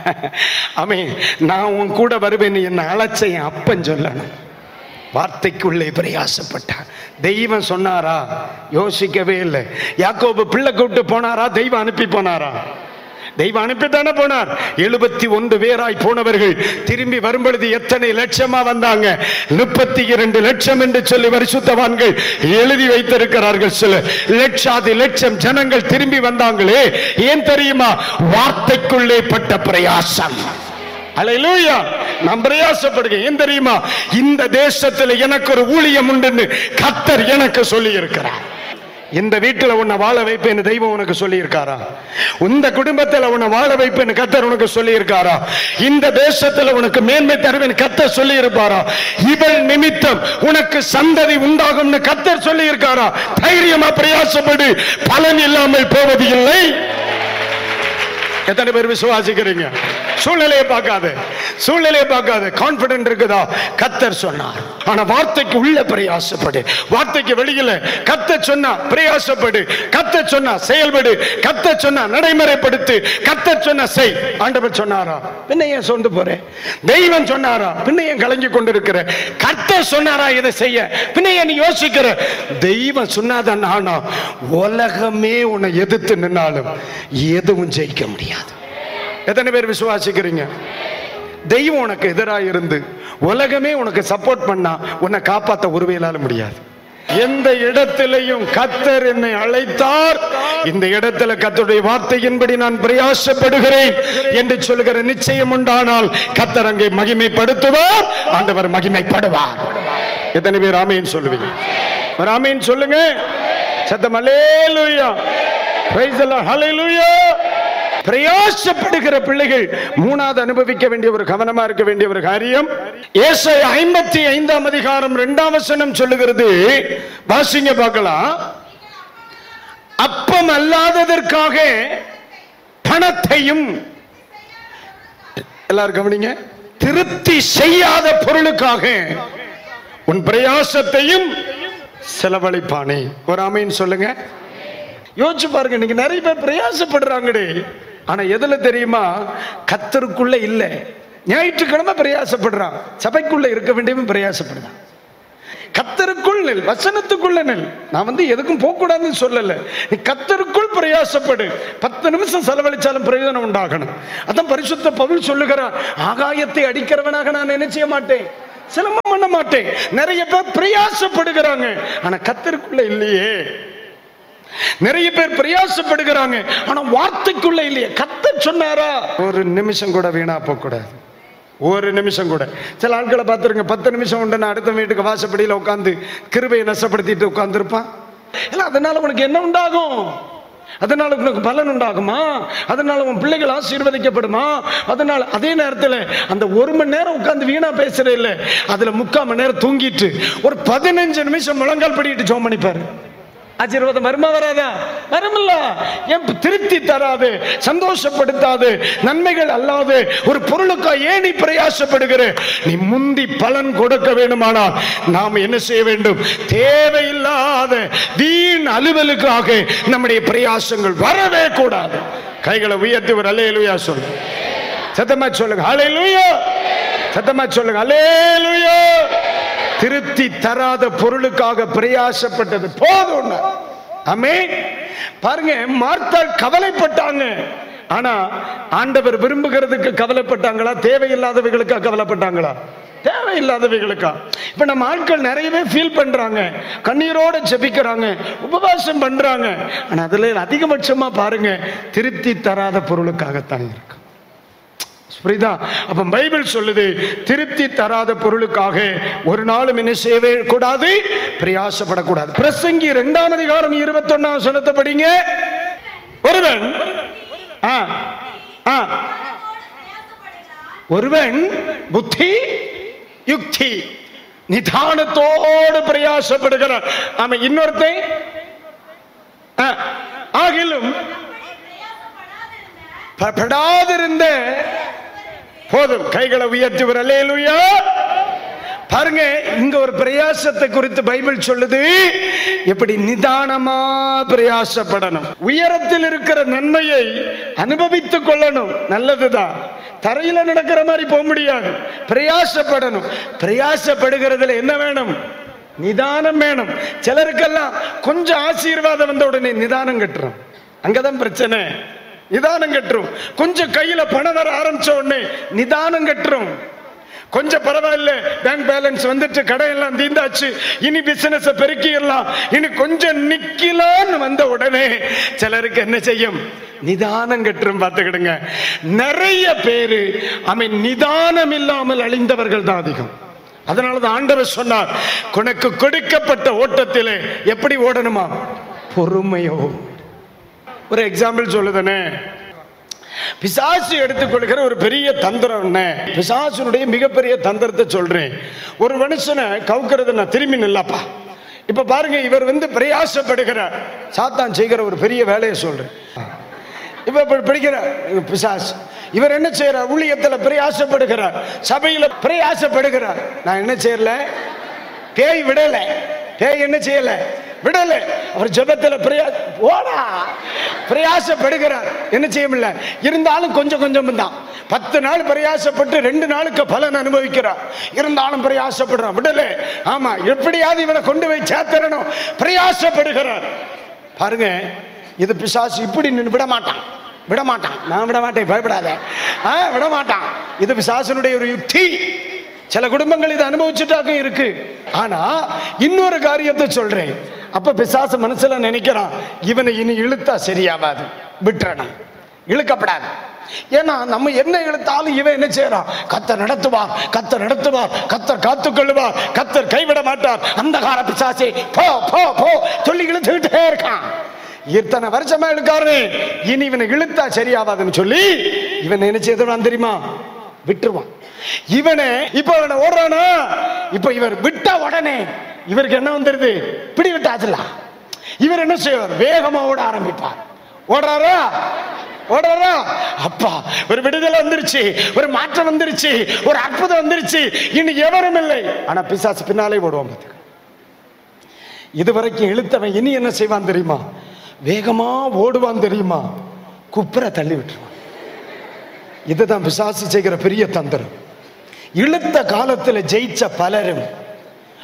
அவன் நான் உன் கூட வருவேன்னு என்ன அழைச்ச என் அப்பன் சொல்லணும் வார்த்தைக்குள்ளே பிரயாசப்பட்டான் தெய்வம் சொன்னாரா யோசிக்கவே இல்லை யாக்கோபு பிள்ளை கூப்பிட்டு போனாரா தெய்வம் அனுப்பி போனாரா தெய்வம் அனுப்பித்தானே போனார் எழுபத்தி ஒன்று பேராய் போனவர்கள் திரும்பி வரும்பொழுது எத்தனை லட்சமா வந்தாங்க முப்பத்தி இரண்டு லட்சம் என்று சொல்லி பரிசுத்தவான்கள் எழுதி வைத்திருக்கிறார்கள் சில லட்சாதி லட்சம் ஜனங்கள் திரும்பி வந்தாங்களே ஏன் தெரியுமா வார்த்தைக்குள்ளே பட்ட பிரயாசம் அலையிலூயா நான் பிரயாசப்படுகிறேன் ஏன் தெரியுமா இந்த தேசத்தில் எனக்கு ஒரு ஊழியம் உண்டுன்னு கத்தர் எனக்கு சொல்லி இருக்கிறார் இந்த வீட்டுல உன்னை வாழ வைப்பேன்னு தெய்வம் உனக்கு சொல்லி இருக்காரா இந்த குடும்பத்துல உன்னை வாழ வைப்பேன்னு கத்தர் உனக்கு சொல்லி இருக்காரா இந்த தேசத்துல உனக்கு மேன்மை தருவேன் கத்தர் சொல்லி இருப்பாரா இவள் நிமித்தம் உனக்கு சந்ததி உண்டாகும்னு கத்தர் சொல்லி இருக்காரா தைரியமா பிரயாசப்படு பலன் இல்லாமல் போவது இல்லை எத்தனை பேர் விசுவாசிக்கிறீங்க சூழ்நிலையை பார்க்காத சூழ்நிலையை பார்க்காத கான்பிடன்ட் இருக்குதா கத்தர் சொன்னார் ஆனா வார்த்தைக்கு உள்ள பிரயாசப்படு வார்த்தைக்கு வெளியில கத்த சொன்னா பிரயாசப்படு கத்த சொன்னா செயல்படு கத்த சொன்னா நடைமுறைப்படுத்து கத்த சொன்னா செய் ஆண்டவர் சொன்னாரா பின்ன ஏன் சொந்து போறேன் தெய்வம் சொன்னாரா பின்ன ஏன் கலங்கி கொண்டிருக்கிற கத்த சொன்னாரா இதை செய்ய பின்ன ஏன் நீ யோசிக்கிற தெய்வம் சொன்னாதான் நானா உலகமே உன்னை எதிர்த்து நின்னாலும் எதுவும் ஜெயிக்க முடியாது எத்தனை பேர் விசுவாசிக்கிறீங்க தெய்வம் உனக்கு எதிராக இருந்து உலகமே உனக்கு சப்போர்ட் பண்ணா உன்னை காப்பாத்த ஒருவேளால முடியாது எந்த இடத்திலையும் கத்தர் என்னை அழைத்தார் இந்த இடத்துல கத்தருடைய வார்த்தையின்படி நான் பிரயாசப்படுகிறேன் என்று சொல்லுகிற நிச்சயம் உண்டானால் கத்தர் அங்கே மகிமைப்படுத்துவார் ஆண்டவர் மகிமைப்படுவார் எத்தனை பேர் ஆமைன்னு சொல்லுவீங்க ஒரு ஆமைன்னு சொல்லுங்க சத்தம் அல்லேலூயா பிரைஸ் எல்லாம் ஹalleluya பிரயாசப்படுகிற பிள்ளைகள் மூணாவது அனுபவிக்க வேண்டிய ஒரு கவனமா இருக்க வேண்டிய ஒரு காரியம் ஏசை ஐம்பத்தி ஐந்தாம் அதிகாரம் இரண்டாம் வசனம் சொல்லுகிறது வாசிங்க பார்க்கலாம் அப்பம் அல்லாததற்காக பணத்தையும் எல்லாரும் கவனிங்க திருப்தி செய்யாத பொருளுக்காக உன் பிரயாசத்தையும் செலவழிப்பானே ஒரு ஆமைன்னு சொல்லுங்க யோசிச்சு பாருங்க இன்னைக்கு நிறைய பேர் பிரயாசப்படுறாங்கடே ஆனா எதுல தெரியுமா கத்தருக்குள்ள இல்ல ஞாயிற்றுக்கிழமை பிரயாசப்படுறான் சபைக்குள்ள இருக்க வேண்டியவன் பிரயாசப்படுறான் கத்தருக்குள் நில் வசனத்துக்குள்ள நில் நான் வந்து எதுக்கும் போக கூடாதுன்னு சொல்லல நீ கத்தருக்குள் பிரயாசப்படு பத்து நிமிஷம் செலவழிச்சாலும் பிரயோஜனம் உண்டாகணும் அதான் பரிசுத்த பவுல் சொல்லுகிறார் ஆகாயத்தை அடிக்கிறவனாக நான் என்ன செய்ய மாட்டேன் சிலம்பம் பண்ண மாட்டேன் நிறைய பேர் பிரயாசப்படுகிறாங்க ஆனா கத்தருக்குள்ள இல்லையே நிறைய பேர் பிரயாசப்படுகிறாங்க ஆனா வார்த்தைக்குள்ள இல்லையே கத்த சொன்னாரா ஒரு நிமிஷம் கூட வீணா போக கூடாது ஒரு நிமிஷம் கூட சில ஆட்களை பார்த்துருங்க பத்து நிமிஷம் உண்டு நான் அடுத்த வீட்டுக்கு வாசப்படியில் உட்காந்து கிருபையை நஷ்டப்படுத்திட்டு உட்காந்துருப்பான் இல்லை அதனால உனக்கு என்ன உண்டாகும் அதனால உனக்கு பலன் உண்டாகுமா அதனால உன் பிள்ளைகள் ஆசீர்வதிக்கப்படுமா அதனால அதே நேரத்தில் அந்த ஒரு மணி நேரம் உட்காந்து வீணா பேசுறே இல்லை அதுல முக்கால் மணி நேரம் தூங்கிட்டு ஒரு பதினஞ்சு நிமிஷம் முழங்கால் படிக்கிட்டு ஜோம் பண்ணிப்பாரு ஆசீர்வாதம் வருமா வராதா வருமில்ல என் திருப்தி தராது சந்தோஷப்படுத்தாது நன்மைகள் அல்லாது ஒரு பொருளுக்கா ஏன் நீ பிரயாசப்படுகிற நீ முந்தி பலன் கொடுக்க வேண்டுமானால் நாம் என்ன செய்ய வேண்டும் தேவையில்லாத வீண் அலுவலுக்காக நம்முடைய பிரயாசங்கள் வரவே கூடாது கைகளை உயர்த்தி ஒரு அலையலுயா சொல்லு சத்தமா சொல்லுங்க அலையலுயா சத்தமா சொல்லுங்க அலையலுயா திருப்தி தராத பொருளுக்காக பிரயாசப்பட்டது போதும் ஆமே பாருங்க மார்த்தாள் கவலைப்பட்டாங்க ஆனா ஆண்டவர் விரும்புகிறதுக்கு கவலைப்பட்டாங்களா தேவையில்லாதவைகளுக்கா கவலைப்பட்டாங்களா தேவையில்லாதவைகளுக்கா இப்ப நம்ம ஆட்கள் நிறையவே ஃபீல் பண்றாங்க கண்ணீரோட ஜெபிக்கிறாங்க உபவாசம் பண்றாங்க ஆனா அதுல அதிகபட்சமா பாருங்க திருப்தி தராத பொருளுக்காகத்தான் இருக்கு புரியுதா அப்ப பைபிள் சொல்லுது திருப்தி தராத பொருளுக்காக ஒரு நாளும் என்ன செய்யவே கூடாது பிரயாசப்படக்கூடாது பிரசங்கி இரண்டாம் அதிகாரம் இருபத்தி ஒன்னாம் சொன்னத்தை படிங்க ஒருவன் ஆ, ஆ. ஒருவன் புத்தி யுக்தி நிதானத்தோடு பிரயாசப்படுகிறார் ஆமா இன்னொருத்தன் ஆ, ஆகிலும் ப- படாதிருந்த போதும் கைகளை உயர்த்தி ஒரு அல்லேலூயா பாருங்க இங்க ஒரு பிரயாசத்தை குறித்து பைபிள் சொல்லுது எப்படி நிதானமா பிரயாசப்படணும் உயரத்தில் இருக்கிற நன்மையை அனுபவித்துக் கொள்ளணும் நல்லதுதான் தரையில நடக்கிற மாதிரி போக முடியாது பிரயாசப்படணும் பிரயாசப்படுகிறதுல என்ன வேணும் நிதானம் வேணும் சிலருக்கெல்லாம் கொஞ்சம் ஆசீர்வாதம் வந்த உடனே நிதானம் கட்டுறோம் அங்கதான் பிரச்சனை நிதானம் கட்டுரும் கொஞ்சம் கையில பணம் வர ஆரம்பிச்ச உடனே நிதானம் கட்டுரும் கொஞ்சம் பரவாயில்ல பேங்க் பேலன்ஸ் வந்துட்டு கடையெல்லாம் தீந்தாச்சு இனி பிசினஸ் பெருக்கிடலாம் இனி கொஞ்சம் நிக்கலான்னு வந்த உடனே சிலருக்கு என்ன செய்யும் நிதானம் கட்டுரும் பார்த்துக்கிடுங்க நிறைய பேரு அவன் நிதானம் இல்லாமல் அழிந்தவர்கள் தான் அதிகம் அதனாலதான் ஆண்டவர் சொன்னார் உனக்கு கொடுக்கப்பட்ட ஓட்டத்திலே எப்படி ஓடணுமா பொறுமையோ ஒரு எக்ஸாம்பிள் சொல்லுதானே பிசாசு எடுத்துக்கொள்கிற ஒரு பெரிய தந்திரம் என்ன பிசாசுனுடைய மிகப்பெரிய தந்திரத்தை சொல்றேன் ஒரு மனுஷனை கவுக்கிறது நான் திரும்பி நில்லப்பா இப்ப பாருங்க இவர் வந்து பிரயாசப்படுகிறார் சாத்தான் செய்கிற ஒரு பெரிய வேலையை சொல்றேன் இப்ப இப்ப பிடிக்கிற பிசாசு இவர் என்ன செய்யறார் ஊழியத்துல பிரயாசப்படுகிறார் சபையில பிரயாசப்படுகிறார் நான் என்ன செய்யல பேய் விடல பேய் என்ன செய்யல விடல அவர் ஜெபத்துல பிரயா ஓடா பிரயாசப்படுகிறார் என்ன செய்ய முடியல இருந்தாலும் கொஞ்சம் கொஞ்சம் தான் பத்து நாள் பிரயாசப்பட்டு ரெண்டு நாளுக்கு பலன் அனுபவிக்கிறார் இருந்தாலும் பிரயாசப்படுறான் விடல ஆமா எப்படியாவது இவனை கொண்டு போய் சேர்த்தரணும் பிரயாசப்படுகிறார் பாருங்க இது பிசாசு இப்படி நின்று விட மாட்டான் விட மாட்டான் நான் விட மாட்டேன் பயப்படாத ஆ விட மாட்டான் இது பிசாசனுடைய ஒரு யுக்தி சில குடும்பங்கள் இதை அனுபவிச்சுட்டாக்க இருக்கு ஆனா இன்னொரு காரியத்தை சொல்றேன் அப்ப பிசாசு மனசுல நினைக்கிறான் இவனை இனி இழுத்தா சரியாவாது விட்டுறணும் இழுக்கப்படாது ஏன்னா நம்ம என்ன இழுத்தாலும் இவன் என்ன செய்யறான் கத்தர் நடத்துவார் கத்தர் நடத்துவார் கத்தர் காத்துக்கொள்ளுவார் கத்தர் கைவிட மாட்டார் அந்த கால பிசாசே போ போ போ சொல்லி இழுத்துக்கிட்டே இருக்கான் இத்தனை வருஷமா இழுக்காரு இனி இவனை இழுத்தா சரியாவாதுன்னு சொல்லி இவன் என்ன செய்தான் தெரியுமா விட்டுருவான் இவனை இப்ப இவனை ஓடுறானா இப்ப இவர் விட்ட உடனே இவருக்கு என்ன வந்துருது பிடி விட்டாச்சுல இவர் என்ன செய்வார் வேகமா ஓட ஆரம்பிப்பார் ஓடுறாரா ஓடுறாரா அப்பா ஒரு விடுதலை வந்துருச்சு ஒரு மாற்றம் வந்துருச்சு ஒரு அற்புதம் வந்துருச்சு இனி எவரும் இல்லை ஆனா பிசாசு பின்னாலே ஓடுவான் பாத்துக்க இதுவரைக்கும் இழுத்தவன் இனி என்ன செய்வான் தெரியுமா வேகமா ஓடுவான் தெரியுமா குப்புற தள்ளி விட்டுருவான் இதுதான் பிசாசு செய்கிற பெரிய தந்திரம் இழுத்த காலத்துல ஜெயிச்ச பலரும்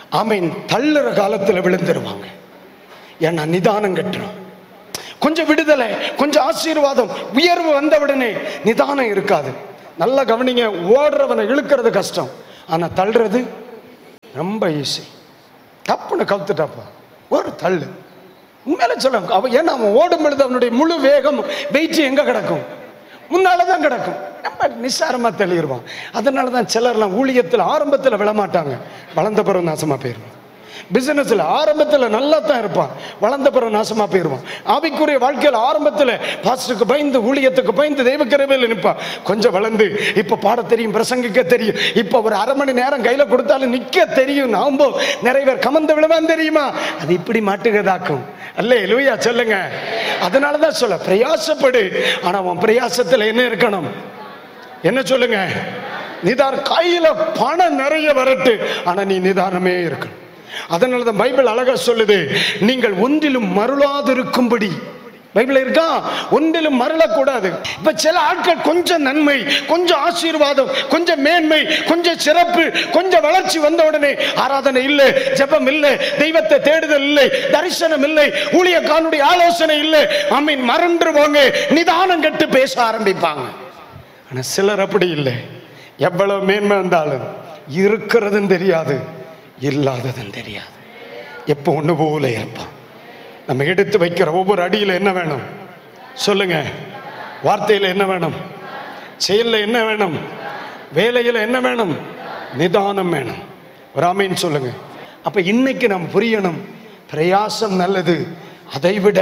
ஆமீன் தள்ளுற காலத்துல விழுந்துருவாங்க ஏன்னா நிதானம் கட்டுறோம் கொஞ்சம் விடுதலை கொஞ்சம் ஆசீர்வாதம் உயர்வு வந்த உடனே நிதானம் இருக்காது நல்லா கவனிங்க ஓடுறவனை இழுக்கிறது கஷ்டம் ஆனா தள்ளுறது ரொம்ப ஈஸி தப்புன்னு கவுத்துட்டாப்பா ஒரு தள்ளு உண்மையில சொல்ல அவன் ஏன்னா அவன் ஓடும் பொழுது அவனுடைய முழு வேகம் வெயிட் எங்க கிடக்கும் முன்னால தான் கிடக்கும் நம்ம நிஸ்சாரமா தெளிடுவான் அதனால தான் சிலர்லாம் ஊழியத்தில் ஆரம்பத்தில் விழமாட்டாங்க வளர்ந்த பிறகு நாசமா போயிடுவான் பிசினஸ்ல ஆரம்பத்தில் நல்லா தான் இருப்பான் வளர்ந்த பிறகு நாசமா போயிடுவான் ஆவிக்குரிய வாழ்க்கையில் ஆரம்பத்தில் பாஸ்டருக்கு பயந்து ஊழியத்துக்கு பயந்து தெய்வ கிருபையில் நிற்பான் கொஞ்சம் வளர்ந்து இப்ப பாட தெரியும் பிரசங்கிக்க தெரியும் இப்ப ஒரு அரை மணி நேரம் கையில கொடுத்தாலும் நிக்க தெரியும் நாம்போ நிறைய பேர் கமந்து விழுவான் தெரியுமா அது இப்படி மாட்டுகதாக்கும் அல்ல லூயா சொல்லுங்க அதனால தான் சொல்ல பிரயாசப்படு ஆனா உன் பிரயாசத்துல என்ன இருக்கணும் என்ன சொல்லுங்க நிதான கையில பணம் நிறைய வரட்டு ஆனா நீ நிதானமே இருக்கணும் அதனால தான் பைபிள் அழகா சொல்லுது நீங்கள் ஒன்றிலும் மருளாதிருக்கும்படி பைபிள் இருக்கா ஒன்றிலும் மறலக்கூடாது இப்ப சில ஆட்கள் கொஞ்சம் நன்மை கொஞ்சம் ஆசீர்வாதம் கொஞ்சம் மேன்மை கொஞ்சம் சிறப்பு கொஞ்சம் வளர்ச்சி வந்த உடனே ஆராதனை இல்லை ஜெபம் இல்லை தெய்வத்தை தேடுதல் இல்லை தரிசனம் இல்லை ஊழியக்காரனுடைய ஆலோசனை இல்லை அமீன் மறந்துருவாங்க நிதானம் கட்டு பேச ஆரம்பிப்பாங்க ஆனா சிலர் அப்படி இல்லை எவ்வளவு மேன்மை வந்தாலும் இருக்கிறதும் தெரியாது இல்லாததும் தெரியாது எப்போ ஒண்ணு போல இருப்பான் நம்ம எடுத்து வைக்கிற ஒவ்வொரு அடியில என்ன வேணும் சொல்லுங்க வார்த்தையில என்ன வேணும் செயல்ல என்ன வேணும் வேலையில என்ன வேணும் நிதானம் வேணும் ஒரு ஆமீன் சொல்லுங்க அப்ப இன்னைக்கு நம்ம புரியணும் பிரயாசம் நல்லது அதை விட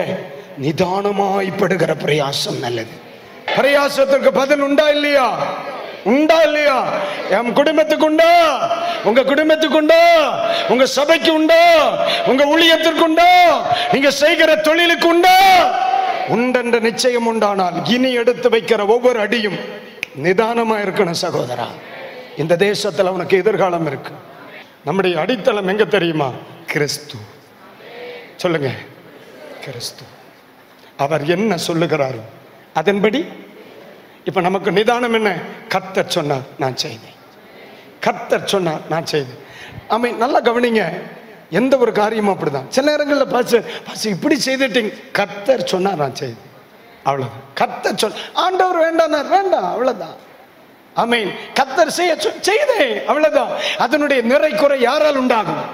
நிதானமாய்ப்படுகிற பிரயாசம் நல்லது பிரயாசத்திற்கு பதில் உண்டா இல்லையா உண்டா இல்லையா என் குடும்பத்துக்கு உண்டா உங்க குடும்பத்துக்கு உண்டா உங்க சபைக்கு உண்டா உங்க ஊழியத்திற்கு உண்டா நீங்க செய்கிற தொழிலுக்கு உண்டா உண்டென்ற நிச்சயம் உண்டானால் இனி எடுத்து வைக்கிற ஒவ்வொரு அடியும் நிதானமா இருக்கணும் சகோதரா இந்த தேசத்துல உனக்கு எதிர்காலம் இருக்கு நம்முடைய அடித்தளம் எங்க தெரியுமா கிறிஸ்து சொல்லுங்க கிறிஸ்து அவர் என்ன சொல்லுகிறாரோ அதன்படி இப்ப நமக்கு நிதானம் என்ன கர்த்தர் சொன்னார் நான் செய்தேன் கர்த்தர் சொன்னார் நான் செய்தேன் ஆமை நல்லா கவனிங்க எந்த ஒரு காரியமும் அப்படிதான் சில நேரங்களில் பாச பாச இப்படி செய்துட்டீங்க கர்த்தர் சொன்னார் நான் செய்தேன் அவ்வளவுதான் கர்த்தர் சொல் ஆண்டவர் வேண்டாம் வேண்டாம் அவ்வளவுதான் ஆமீன் கர்த்தர் செய்ய சொ- செய்தேன் அவ்வளவுதான் அதனுடைய நிறை குறை யாரால் உண்டாகும்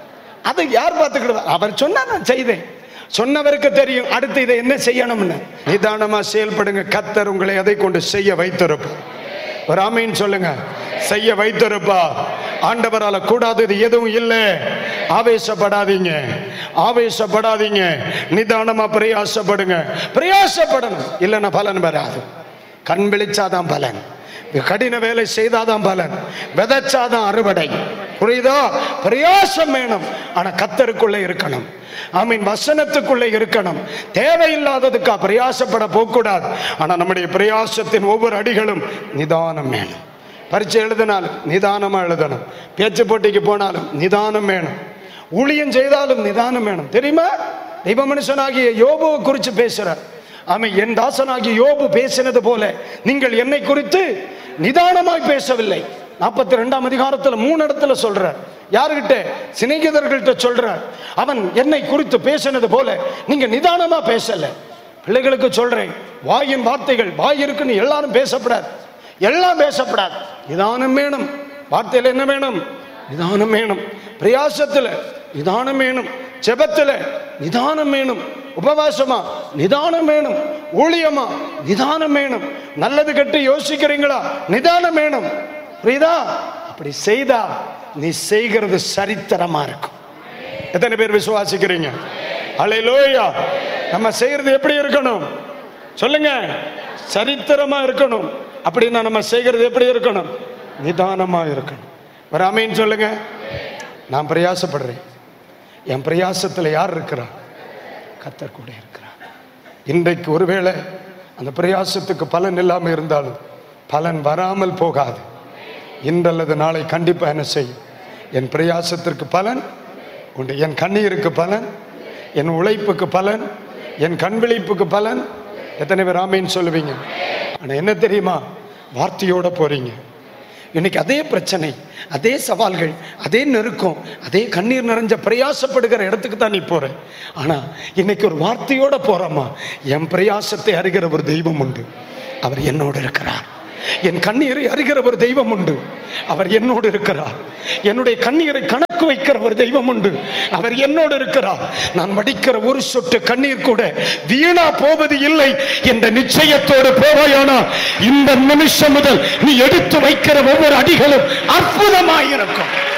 அதை யார் பார்த்துக்கிடுவா அவர் சொன்னா நான் செய்தேன் சொன்னவருக்கு தெரியும் அடுத்து இதை என்ன செய்யணும்னு நிதானமா செயல்படுங்க கத்தர் உங்களை அதை கொண்டு செய்ய வைத்திருப்பார் ஒரு ஆமீன் சொல்லுங்க செய்ய வைத்திருப்பா ஆண்டவரால கூடாதது எதுவும் இல்லை ஆவேசப்படாதீங்க ஆவேசப்படாதீங்க நிதானமா பிரயாசப்படுங்க பிரயாசப்படணும் இல்லைன்னா பலன் வராது கண் விழிச்சாதான் பலன் கடின வேலை செய்தாதான் பலன் விதைச்சாதான் அறுவடை புரியுதா பிரயாசம் வேணும் ஆனா கத்தருக்குள்ள இருக்கணும் ஆமீன் வசனத்துக்குள்ள இருக்கணும் தேவையில்லாததுக்கா பிரயாசப்பட போகக்கூடாது ஆனா நம்முடைய பிரயாசத்தின் ஒவ்வொரு அடிகளும் நிதானம் வேணும் பரீட்சை எழுதினாலும் நிதானமா எழுதணும் பேச்சு போட்டிக்கு போனாலும் நிதானம் வேணும் ஊழியம் செய்தாலும் நிதானம் வேணும் தெரியுமா தெய்வ மனுஷனாகிய யோபுவை குறித்து பேசுறார் ஆமென் என் தாசனாகிய யோபு பேசினது போல நீங்கள் என்னை குறித்து நிதானமாய் பேசவில்லை நாற்பத்தி ரெண்டாம் அதிகாரத்துல மூணு இடத்துல சொல்றார் யாருகிட்ட சிநேகிதர்கள்ட்ட சொல்றார் அவன் என்னை குறித்து பேசினது போல நீங்க நிதானமா பேசல பிள்ளைகளுக்கு சொல்றேன் வாயின் வார்த்தைகள் வாய் இருக்குன்னு எல்லாரும் பேசப்படாது எல்லாம் பேசப்படாது நிதானம் வேணும் வார்த்தையில என்ன வேணும் நிதானம் வேணும் பிரயாசத்துல நிதானம் வேணும் ஜெபத்துல நிதானம் வேணும் உபவாசமா நிதானம் வேணும் ஊழியமா நிதானம் வேணும் நல்லது கெட்டு யோசிக்கிறீங்களா நிதானம் வேணும் புரியுதா அப்படி செய்தா நீ செய்கிறது சரித்திரமா இருக்கும் எத்தனை பேர் விசுவாசிக்கிறீங்க அலையிலோயா நம்ம செய்யறது எப்படி இருக்கணும் சொல்லுங்க சரித்திரமா இருக்கணும் அப்படின்னா நம்ம செய்கிறது எப்படி இருக்கணும் நிதானமா இருக்கணும் ஒரு அமீன் சொல்லுங்க நான் பிரயாசப்படுறேன் என் பிரயாசத்துல யார் இருக்கிறா கத்தர் கூட இருக்கிறார் இன்றைக்கு ஒருவேளை அந்த பிரயாசத்துக்கு பலன் இல்லாம இருந்தாலும் பலன் வராமல் போகாது இன்றல்லது நாளை கண்டிப்பா என்ன செய்யும் என் பிரயாசத்திற்கு பலன் உண்டு என் கண்ணீருக்கு பலன் என் உழைப்புக்கு பலன் என் கண் விழிப்புக்கு பலன் எத்தனை பேர் ஆமைன்னு சொல்லுவீங்க ஆனா என்ன தெரியுமா வார்த்தையோட போறீங்க இன்னைக்கு அதே பிரச்சனை அதே சவால்கள் அதே நெருக்கம் அதே கண்ணீர் நிறைஞ்ச பிரயாசப்படுகிற இடத்துக்கு தான் நீ போற ஆனா இன்னைக்கு ஒரு வார்த்தையோட போறோமா என் பிரயாசத்தை அறிகிற ஒரு தெய்வம் உண்டு அவர் என்னோடு இருக்கிறார் என் கண்ணீரை அறிகிற ஒரு தெய்வம் உண்டு அவர் என்னோடு இருக்கிறார் என்னுடைய கண்ணீரை கணக்கு வைக்கிற ஒரு தெய்வம் உண்டு அவர் என்னோடு இருக்கிறார் நான் வடிக்கிற ஒரு சொட்டு கண்ணீர் கூட வீணா போவது இல்லை என்ற நிச்சயத்தோடு போவாயானா இந்த நிமிஷம் முதல் நீ எடுத்து வைக்கிற ஒவ்வொரு அடிகளும் அற்புதமாயிருக்கும்